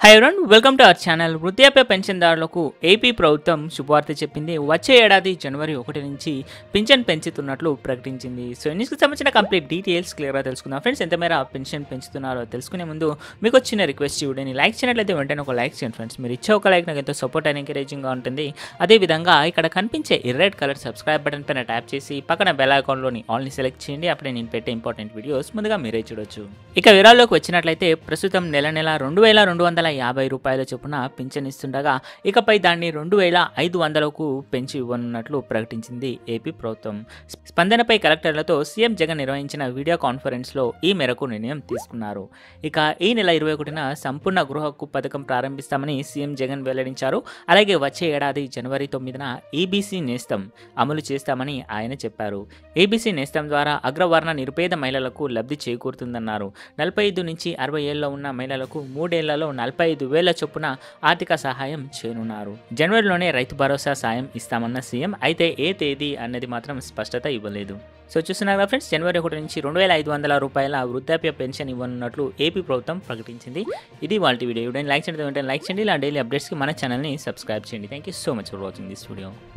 high everyone welcome to our channel వృద్ధాప్య పెన్షన్దారులకు AP ప్రభుత్వం శుభవార్త చెప్పింది వచ్చే ఏడాది జనవరి ఒకటి నుంచి పింఛన్ పెంచుతున్నట్లు ప్రకటించింది సో ఇందుకు సంబంధించిన కంప్లీట్ డీటెయిల్స్ క్లియర్గా తెలుసుకుందాం ఫ్రెండ్స్ ఎంత మేర పెన్షన్ పెంచుతున్నారో తెలుసుకునే ముందు మీకు వచ్చిన రిక్వెస్ట్ చూడండి లైక్ చేయనట్లయితే వెంటనే ఒక లైక్ చేయండి ఫ్రెండ్స్ మీరు ఇచ్చే ఒక లైక్ నాకు ఎంతో సపోర్ట్ అండ్ ఎంకరేజింగ్గా ఉంటుంది అదేవిధంగా ఇక్కడ కనిపించే రెడ్ కలర్ సబ్స్క్రైబ్ బటన్ పైన ట్యాప్ చేసి పక్కన బెల్ ఐకాన్లోని ఆల్ని సెలెక్ట్ చేయండి అప్పుడే నేను పెట్టే ఇంపార్టెంట్ వీడియోస్ ముందుగా మీరే చూడొచ్చు ఇక వివరాల్లోకి వచ్చినట్లయితే ప్రస్తుతం నెల నెల రెండు వేల రెండు వందల యాభై రూపాయల చొప్పున పింఛన్ ఇస్తుండగా ఇకపై దాన్ని రెండు వేల ఐదు వందలకు పెంచి ఇవ్వనున్నట్లు ప్రకటించింది ఏపీ ప్రభుత్వం స్పందనపై కలెక్టర్లతో సీఎం జగన్ నిర్వహించిన వీడియో కాన్ఫరెన్స్లో ఈ మేరకు నిర్ణయం తీసుకున్నారు ఇక ఈ నెల ఇరవై ఒకటిన సంపూర్ణ గృహ హక్కు పథకం ప్రారంభిస్తామని సీఎం జగన్ వెల్లడించారు అలాగే వచ్చే ఏడాది జనవరి తొమ్మిదిన ఈబీసీ నేస్తం అమలు చేస్తామని ఆయన చెప్పారు ఏబీసీ నేస్తం ద్వారా అగ్రవర్ణ నిరుపేద మహిళలకు లబ్ధి చేకూరుతుందన్నారు నలభై ఐదు నుంచి అరవై ఏళ్ళలో ఉన్న మహిళలకు మూడేళ్లలో నలభై ఐదు వేల చొప్పున ఆర్థిక సహాయం చేయనున్నారు జనవరిలోనే రైతు భరోసా సాయం ఇస్తామన్న సీఎం అయితే ఏ తేదీ అన్నది మాత్రం స్పష్టత ఇవ్వలేదు సో చూస్తున్నారు కదా ఫ్రెండ్స్ జనవరి ఒకటి నుంచి రెండు వేల ఐదు వందల రూపాయల వృద్ధాప్య పెన్షన్ ఇవ్వనున్నట్లు ఏపీ ప్రభుత్వం ప్రకటించింది ఇది వాళ్ళ వీడియో వీడియోని లైక్ చేయండి వెంటనే లైక్ చేయండి ఇలా డైలీ అప్డేట్స్కి మన ఛానల్ని సబ్స్క్రైబ్ చేయండి thank you so much for watching this video